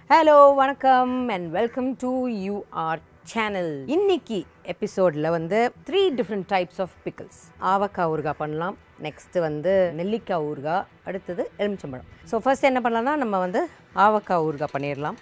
hello வணக்கம் and welcome to your channel இன்னைக்கு எபிசோடில் வந்து three different types of pickles avakaya ஊறுகாய் பண்ணலாம் நெக்ஸ்ட்டு வந்து நெல்லிக்காய் ஊறுகாய் அடுத்தது எலுமிச்சம்பழம் ஸோ ஃபர்ஸ்ட் என்ன பண்ணலாம்னா நம்ம வந்து ஆவக்காய் ஊறுகாய் பண்ணிடலாம்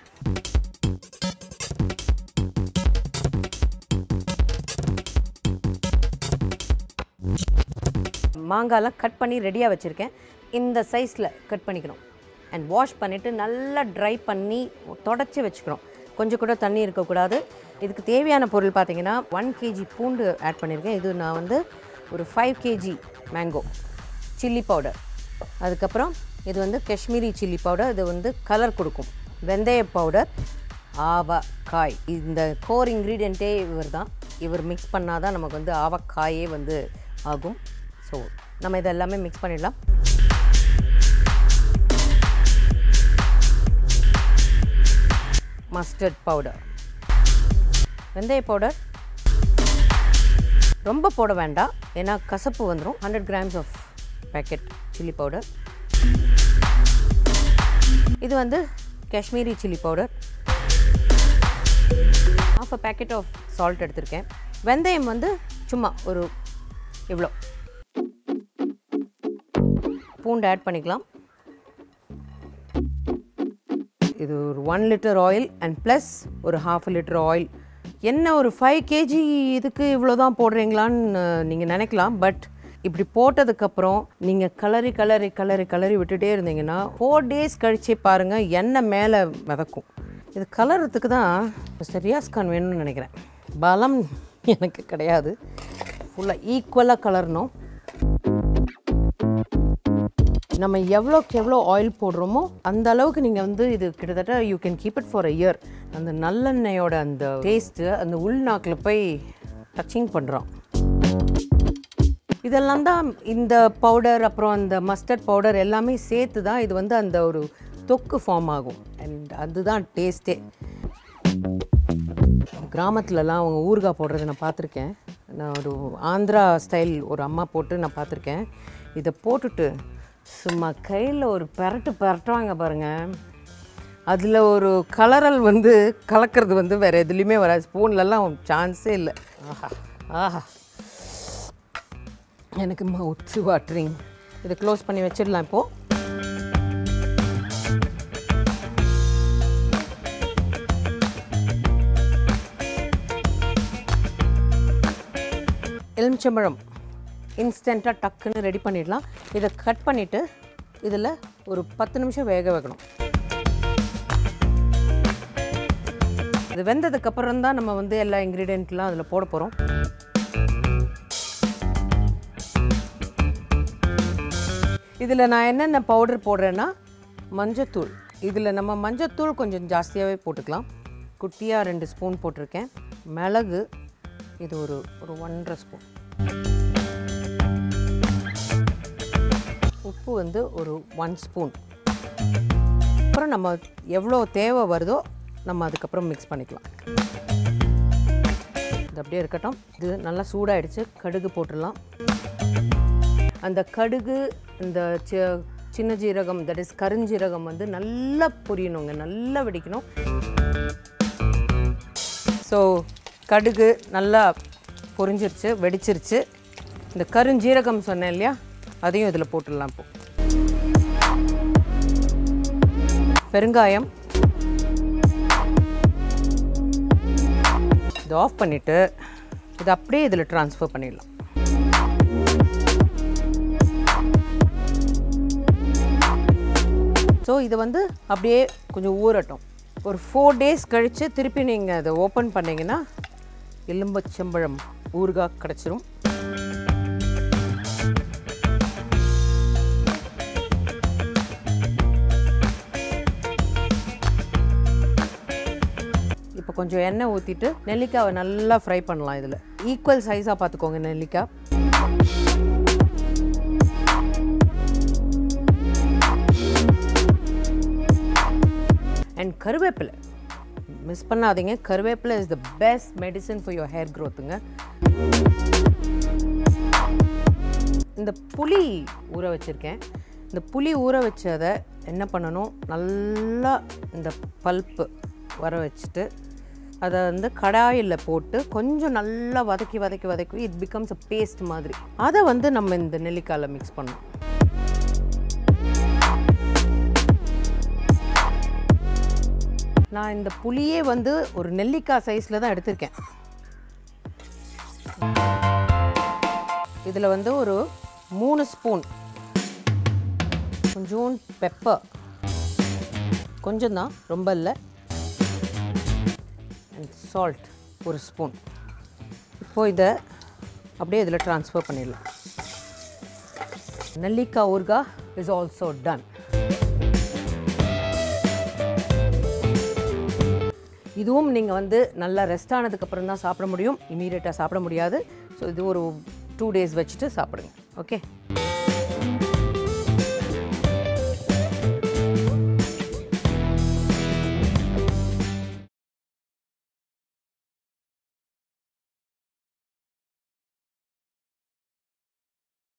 மாங்காய்லாம் கட் பண்ணி ரெடியாக வச்சுருக்கேன் இந்த சைஸில் கட் பண்ணிக்கணும் அண்ட் வாஷ் பண்ணிவிட்டு நல்லா ட்ரை பண்ணி தொடச்சி வச்சுக்கணும் கொஞ்சம் கூட தண்ணி இருக்கக்கூடாது இதுக்கு தேவையான பொருள் பார்த்தீங்கன்னா ஒன் கேஜி பூண்டு ஆட் பண்ணியிருக்கேன் இது நான் வந்து ஒரு five KG mango chilli powder அதுக்கப்புறம் இது வந்து காஷ்மீரி சில்லி பவுடர் இது வந்து கலர் கொடுக்கும் வெந்தய பவுடர் ஆவக்காய் இந்த கோர் இன்க்ரீடியண்ட்டே இவர் தான் இவர் மிக்ஸ் பண்ணால் தான் நமக்கு வந்து ஆவக்காயே வந்து ஆகும் ஸோ நம்ம இதை எல்லாமே மிக்ஸ் பண்ணிடலாம் மஸ்டர்ட் பவுடர் வெந்தய பவுடர் ரொம்ப போட வேண்டாம் ஏன்னா கசப்பு வந்துடும் hundred grams of packet chilli powder இது வந்து Kashmiri chilli powder of a packet of salt எடுத்திருக்கேன் வெந்தயம் வந்து சும்மா ஒரு இவ்வளோ பூண்டு ஆட் பண்ணிக்கலாம் இது ஒரு one litre oil and plus ஒரு ஹாஃப் லிட்டர் ஆயில் என்ன ஒரு ஃபைவ் கேஜி இதுக்கு இவ்வளோ தான் போடுறீங்களான்னு நீங்கள் நினைக்கலாம் பட் இப்படி போட்டதுக்கப்புறம் நீங்கள் கலரி கலரி கலரி கலரி விட்டுட்டே இருந்தீங்கன்னா ஃபோர் டேஸ் கழிச்சே பாருங்கள் எண்ணெய் மேலே மிதக்கும் இது கலரத்துக்கு தான் மிஸ்டர் ரியாஸ் கான் வேணும்னு நினைக்கிறேன் பலம் எனக்கு கிடையாது ஃபுல்லாக ஈக்குவலாக கலரணும் நம்ம எவ்வளோக்கு எவ்வளோ ஆயில் போடுறோமோ அந்த அளவுக்கு நீங்கள் வந்து இது கிட்டத்தட்ட you can keep it for a year அந்த நல்லெண்ணெயோட அந்த டேஸ்ட்டு அந்த உள்நாக்கில் போய் டச்சிங் பண்ணுறோம் இதெல்லாம் தான் இந்த பவுடர் அப்புறம் அந்த மஸ்டர்ட் பவுடர் எல்லாமே சேர்த்து தான் இது வந்து அந்த ஒரு தொக்கு ஃபார்ம் ஆகும் அண்ட் அதுதான் டேஸ்ட்டே கிராமத்துலலாம் அவங்க ஊறுகாய் போடுறதை நான் பார்த்துருக்கேன் நான் ஒரு ஆந்திரா ஸ்டைல் ஒரு அம்மா போட்டு நான் பார்த்துருக்கேன் இதை போட்டுட்டு சும்மா கையில் ஒரு பெரட்டு பெரட்டுவாங்க பாருங்கள் அதில் ஒரு கலரல் வந்து கலக்கிறது வந்து வேறு எதுலேயுமே வராது ஸ்பூன்லலாம் சான்ஸே இல்லை ஆஹா ஆஹா எனக்கு மவுத்து வாட்ரிங் இதை க்ளோஸ் பண்ணி வச்சிடலாம் இப்போது எலுமிச்சம்பழம் இன்ஸ்டண்ட்டாக டக்குன்னு ரெடி பண்ணிடலாம் இதை கட் பண்ணிவிட்டு இதில் ஒரு பத்து நிமிஷம் வேக வைக்கணும் இது வெந்ததுக்கப்புறம் தான் நம்ம வந்து எல்லா இன்க்ரீடியண்ட்லாம் அதில் போட போகிறோம் இதில் நான் என்னென்ன பவுடர் போடுறேன்னா மஞ்சத்தூள் இதில் நம்ம மஞ்சத்தூள் கொஞ்சம் ஜாஸ்தியாகவே போட்டுக்கலாம் குட்டியாக ரெண்டு ஸ்பூன் போட்டிருக்கேன் மிளகு இது ஒரு ஒரு ஒன்றரை ஸ்பூன் உப்பு வந்து ஒரு ஒன் ஸ்பூன் அப்புறம் நம்ம எவ்வளோ தேவை வருதோ நம்ம அதுக்கப்புறம் மிக்ஸ் பண்ணிக்கலாம் இது அப்படியே இருக்கட்டும் இது நல்லா சூடாயிடுச்சு கடுகு போட்டுடலாம் அந்த கடுகு இந்த சி- சின்ன ஜீரகம் தட் இஸ் கருஞ்சீரகம் வந்து நல்லா பொரியணுங்க நல்லா வெடிக்கணும் ஸோ கடுகு நல்லா பொரிஞ்சிருச்சு வெடிச்சிருச்சு இந்த கருஞ்சீரகம் சொன்னேன் இல்லையா அதையும் இதில் போட்டுடலாம் இப்போ பெருங்காயம் இதை ஆஃப் பண்ணிவிட்டு இதை அப்படியே இதில் ட்ரான்ஸ்ஃபர் பண்ணிடலாம் ஸோ இது வந்து அப்படியே கொஞ்சம் ஊறட்டும் ஒரு ஃபோர் டேஸ் கழித்து திருப்பி நீங்கள் அதை ஓப்பன் பண்ணிங்கன்னா எலும்பச்சம்பழம் ஊறுகாய் கிடச்சிரும் இப்போ கொஞ்சம் எண்ணெய் ஊற்றிட்டு நெல்லிக்காவை நல்லா ஃப்ரை பண்ணலாம் இதில் ஈக்குவல் சைஸாக பார்த்துக்கோங்க நெல்லிக்காய் அண்ட் கருவேப்பிலை மிஸ் பண்ணாதீங்க கருவேப்பிலை is the best medicine for your hair க்ரோத்துங்க இந்த புளி ஊற வச்சுருக்கேன் இந்த புளி ஊற வச்சதை என்ன பண்ணணும் நல்லா இந்த பல்ப்பு வர வச்சுட்டு அதை வந்து கடாயில் போட்டு கொஞ்சம் நல்லா வதக்கி வதக்கி வதக்கி இட் பிகம்ஸ் அ பேஸ்ட் மாதிரி அதை வந்து நம்ம இந்த நெல்லிக்காயில் மிக்ஸ் பண்ணணும் நான் இந்த புளியே வந்து ஒரு நெல்லிக்காய் சைஸில் தான் எடுத்திருக்கேன் இதில் வந்து ஒரு மூணு ஸ்பூன் கொஞ்சோண்டு பெப்பர் கொஞ்சம் தான் ரொம்ப இல்லை அண்ட் சால்ட் ஒரு ஸ்பூன் இப்போது இதை அப்படியே இதில் ட்ரான்ஸ்ஃபர் பண்ணிடலாம் நெல்லிக்காய் ஊர்கா இஸ் ஆல்சோ டன் இதுவும் நீங்கள் வந்து நல்லா ரெஸ்ட் ஆனதுக்கப்புறம் தான் சாப்பிட முடியும் இமீடியட்டாக சாப்பிட முடியாது ஸோ இது ஒரு டூ டேஸ் வச்சுட்டு சாப்பிடுங்க ஓகே